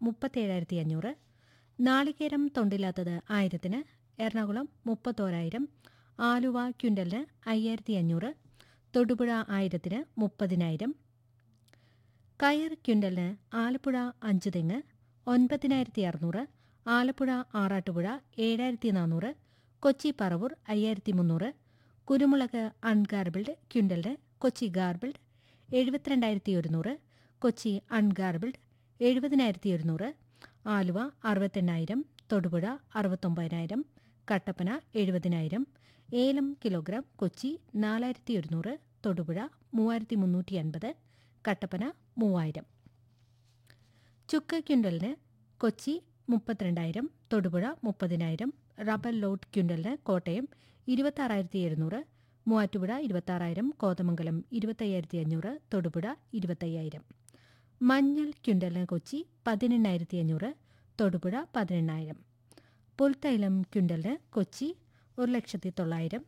മുപ്പത്തേഴായിരത്തി അഞ്ഞൂറ് നാളികേരം തൊണ്ടില്ലാത്തത് ആയിരത്തിന് എറണാകുളം മുപ്പത്തോരായിരം ആലുവ ക്വിൻ്റലിന് അയ്യായിരത്തി അഞ്ഞൂറ് തൊടുപുഴ ആയിരത്തിന് മുപ്പതിനായിരം കയർ ക്വിൻ്റലിന് ആലപ്പുഴ അഞ്ച് തെങ്ങ് ഒൻപതിനായിരത്തി അറുന്നൂറ് ആലപ്പുഴ ആറാട്ടുപുഴ ഏഴായിരത്തി നാനൂറ് കൊച്ചി പറവൂർ അയ്യായിരത്തി മുന്നൂറ് കുരുമുളക് അൺഗാർബിൾഡ് ക്വിൻ്റലിന് കൊച്ചി ഗാർബിൾഡ് എഴുപത്തിരണ്ടായിരത്തി ഒരുന്നൂറ് കൊച്ചി അൺഗാർബിൾഡ് എഴുപതിനായിരത്തി ഒരുന്നൂറ് ആലുവ അറുപത്തെണ്ണായിരം തൊടുപുഴ അറുപത്തൊമ്പതിനായിരം കട്ടപ്പന എഴുപതിനായിരം ഏലം കിലോഗ്രാം കൊച്ചി നാലായിരത്തി ഒരുന്നൂറ് തൊടുപുഴ മൂവായിരത്തി മുന്നൂറ്റി അൻപത് കട്ടപ്പന മൂവായിരം ചുക്ക് ക്വിൻ്റലിന് കൊച്ചി മുപ്പത്തിരണ്ടായിരം തൊടുപുഴ മുപ്പതിനായിരം റബ്ബർ ലോഡ് ക്വിൻ്റലിന് കോട്ടയം ഇരുപത്താറായിരത്തി എഴുന്നൂറ് മൂവാറ്റുപുഴ ഇരുപത്താറായിരം കോതമംഗലം ഇരുപത്തയ്യായിരത്തി അഞ്ഞൂറ് തൊടുപുഴ ഇരുപത്തയ്യായിരം മഞ്ഞൾ ക്വിൻ്റലിന് കൊച്ചി പതിനെണ്ണായിരത്തി അഞ്ഞൂറ് തൊടുപുഴ പതിനെണ്ണായിരം പുൽത്തൈലം ക്വിൻ്റലിന് കൊച്ചി ഒരു ലക്ഷത്തി തൊള്ളായിരം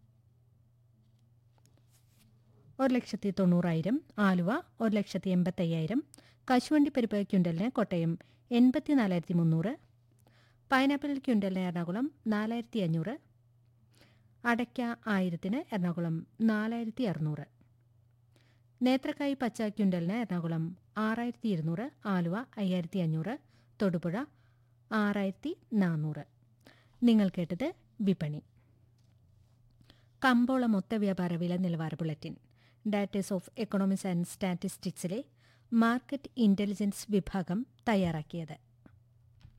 ഒരു ലക്ഷത്തി തൊണ്ണൂറായിരം ആലുവ ഒരു ലക്ഷത്തി എൺപത്തയ്യായിരം കശുവണ്ടിപ്പരിപ്പ് ക്വിൻ്റലിന് കോട്ടയം എൺപത്തിനാലായിരത്തി മുന്നൂറ് പൈനാപ്പിൾ ക്വിൻ്റലിന് എറണാകുളം നാലായിരത്തി അഞ്ഞൂറ് അടയ്ക്ക ആയിരത്തിന് എറണാകുളം നാലായിരത്തി അറുന്നൂറ് നേത്രക്കായ് പച്ച ക്വിൻ്റലിന് എറണാകുളം ആറായിരത്തി ഇരുന്നൂറ് ആലുവ അയ്യായിരത്തി അഞ്ഞൂറ് തൊടുപുഴ ആറായിരത്തി നാനൂറ് നിങ്ങൾ കേട്ടത് വിപണി കമ്പോള മൊത്ത വ്യാപാര വില നിലവാര ബുള്ളറ്റിൻ ഡാറ്റേഴ്സ് ഓഫ് എക്കണോമിക്സ് ആൻഡ് സ്റ്റാറ്റിസ്റ്റിക്സിലെ മാർക്കറ്റ് ഇന്റലിജൻസ് വിഭാഗം തയ്യാറാക്കിയത്